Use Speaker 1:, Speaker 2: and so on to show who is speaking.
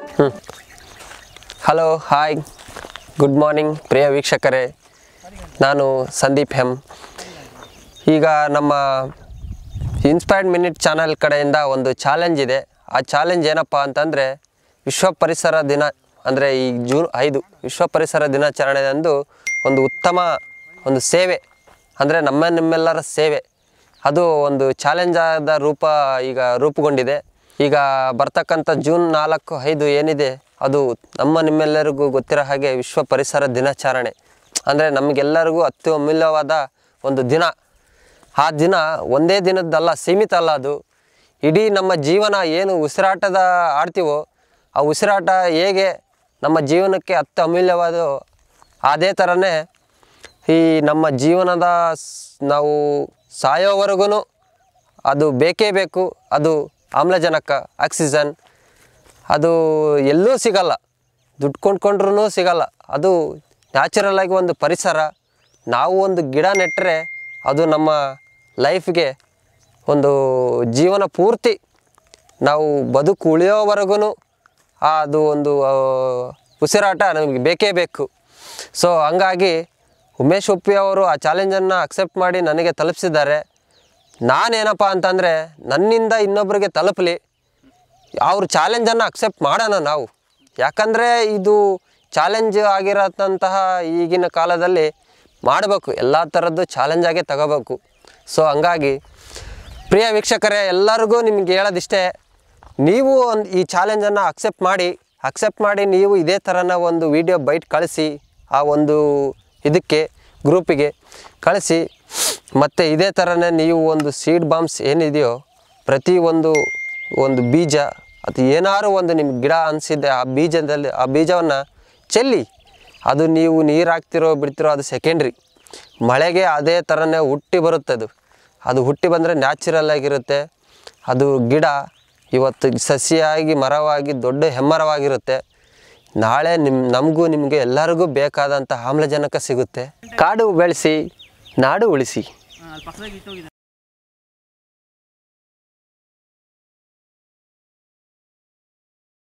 Speaker 1: ಹ್ಞೂ hello hi good morning ಪ್ರಿಯ ವೀಕ್ಷಕರೇ ನಾನು ಸಂದೀಪ್ ಹೆಮ್ ಈಗ ನಮ್ಮ ಇನ್ಸ್ಪೈರ್ಡ್ ಮಿನಿಟ್ ಚಾನಲ್ ಕಡೆಯಿಂದ ಒಂದು ಚಾಲೆಂಜ್ ಇದೆ ಆ ಚಾಲೆಂಜ್ ಏನಪ್ಪ ಅಂತಂದರೆ ವಿಶ್ವ ಪರಿಸರ ದಿನ ಅಂದರೆ ಈ ಜೂನ್ ಐದು ವಿಶ್ವ ಪರಿಸರ ದಿನಾಚರಣೆಯಂದು ಒಂದು ಉತ್ತಮ ಒಂದು ಸೇವೆ ಅಂದರೆ ನಮ್ಮ ನಿಮ್ಮೆಲ್ಲರ ಸೇವೆ ಅದು ಒಂದು ಚಾಲೆಂಜ್ ಆದ ರೂಪ ಈಗ ರೂಪುಗೊಂಡಿದೆ ಈಗ ಬರ್ತಕ್ಕಂಥ ಜೂನ್ ನಾಲ್ಕು ಐದು ಏನಿದೆ ಅದು ನಮ್ಮ ನಿಮ್ಮೆಲ್ಲರಿಗೂ ಗೊತ್ತಿರೋ ಹಾಗೆ ವಿಶ್ವ ಪರಿಸರ ದಿನಾಚರಣೆ ಅಂದರೆ ನಮಗೆಲ್ಲರಿಗೂ ಅತ್ಯಮೂಲ್ಯವಾದ ಒಂದು ದಿನ ಆ ದಿನ ಒಂದೇ ದಿನದ್ದಲ್ಲ ಸೀಮಿತ ಅಲ್ಲ ಅದು ಇಡೀ ನಮ್ಮ ಜೀವನ ಏನು ಉಸಿರಾಟದ ಆಡ್ತೀವೋ ಆ ಉಸಿರಾಟ ಹೇಗೆ ನಮ್ಮ ಜೀವನಕ್ಕೆ ಅತ್ಯ ಅಮೂಲ್ಯವಾದ ಅದೇ ಥರನೇ ಈ ನಮ್ಮ ಜೀವನದ ಸ್- ನಾವು ಸಾಯೋವರೆಗೂ ಅದು ಬೇಕೇ ಬೇಕು ಅದು ಆಮ್ಲಜನಕ ಆಕ್ಸಿಜನ್ ಅದು ಎಲ್ಲೂ ಸಿಗಲ್ಲ ದುಡ್ಡು ಕೊಂಡ್ಕೊಂಡ್ರೂ ಸಿಗಲ್ಲ ಅದು ನ್ಯಾಚುರಲ್ ಆಗಿ ಒಂದು ಪರಿಸರ ನಾವು ಒಂದು ಗಿಡ ನೆಟ್ಟರೆ ಅದು ನಮ್ಮ ಲೈಫ್ಗೆ ಒಂದು ಜೀವನ ಪೂರ್ತಿ ನಾವು ಬದುಕು ಉಳಿಯೋವರೆಗೂ ಅದು ಒಂದು ಆ, ಉಸಿರಾಟ ನಮಗೆ ಬೇಕೇ ಬೇಕು ಸೊ ಹಂಗಾಗಿ ಉಮೇಶ್ ಉಪ್ಪಿ ಅವರು ಆ ಚಾಲೆಂಜನ್ನು ಅಕ್ಸೆಪ್ಟ್ ಮಾಡಿ ನನಗೆ ತಲುಪಿಸಿದ್ದಾರೆ ನಾನೇನಪ್ಪ ಅಂತಂದರೆ ನನ್ನಿಂದ ಇನ್ನೊಬ್ಬರಿಗೆ ತಲುಪಲಿ ಅವ್ರ ಚಾಲೆಂಜನ್ನು ಅಕ್ಸೆಪ್ಟ್ ಮಾಡೋಣ ನಾವು ಯಾಕಂದರೆ ಇದು ಚಾಲೆಂಜ್ ಆಗಿರೋಂತಹ ಈಗಿನ ಕಾಲದಲ್ಲಿ ಮಾಡಬೇಕು ಎಲ್ಲ ಥರದ್ದು ಚಾಲೆಂಜಾಗೆ ತಗೋಬೇಕು ಸೊ ಹಂಗಾಗಿ ಪ್ರಿಯ ವೀಕ್ಷಕರೇ ಎಲ್ಲರಿಗೂ ನಿಮ್ಗೆ ಹೇಳೋದಿಷ್ಟೇ ನೀವು ಒಂದು ಈ ಚಾಲೆಂಜನ್ನು ಅಕ್ಸೆಪ್ಟ್ ಮಾಡಿ ಅಕ್ಸೆಪ್ಟ್ ಮಾಡಿ ನೀವು ಇದೇ ಥರನ ಒಂದು ವಿಡಿಯೋ ಬೈಟ್ ಕಳಿಸಿ ಆ ಒಂದು ಇದಕ್ಕೆ ಗ್ರೂಪಿಗೆ ಕಳಿಸಿ ಮತ್ತು ಇದೇ ಥರನೇ ನೀವು ಒಂದು ಸೀಡ್ ಬಾಂಬ್ಸ್ ಏನಿದೆಯೋ ಪ್ರತಿ ಒಂದು ಒಂದು ಬೀಜ ಅದು ಏನಾದ್ರು ಒಂದು ನಿಮ್ಗೆ ಗಿಡ ಅನಿಸಿದ್ದೆ ಆ ಬೀಜದಲ್ಲಿ ಆ ಬೀಜವನ್ನು ಚೆಲ್ಲಿ ಅದು ನೀವು ನೀರು ಹಾಕ್ತಿರೋ ಬಿಡ್ತಿರೋ ಅದು ಸೆಕೆಂಡ್ರಿ ಮಳೆಗೆ ಅದೇ ಥರನೇ ಹುಟ್ಟಿ ಬರುತ್ತೆ ಅದು ಅದು ಹುಟ್ಟಿ ಬಂದರೆ ನ್ಯಾಚುರಲ್ ಆಗಿರುತ್ತೆ ಅದು ಗಿಡ ಇವತ್ತು ಸಸಿಯಾಗಿ ಮರವಾಗಿ ದೊಡ್ಡ ಹೆಮ್ಮರವಾಗಿರುತ್ತೆ ನಾಳೆ ನಿಮ್ಮ ನಮಗೂ ನಿಮಗೆ ಎಲ್ಲರಿಗೂ ಬೇಕಾದಂಥ ಆಮ್ಲಜನಕ ಸಿಗುತ್ತೆ ಕಾಡು ಬೆಳೆಸಿ ನಾಡು ಉಳಿಸಿ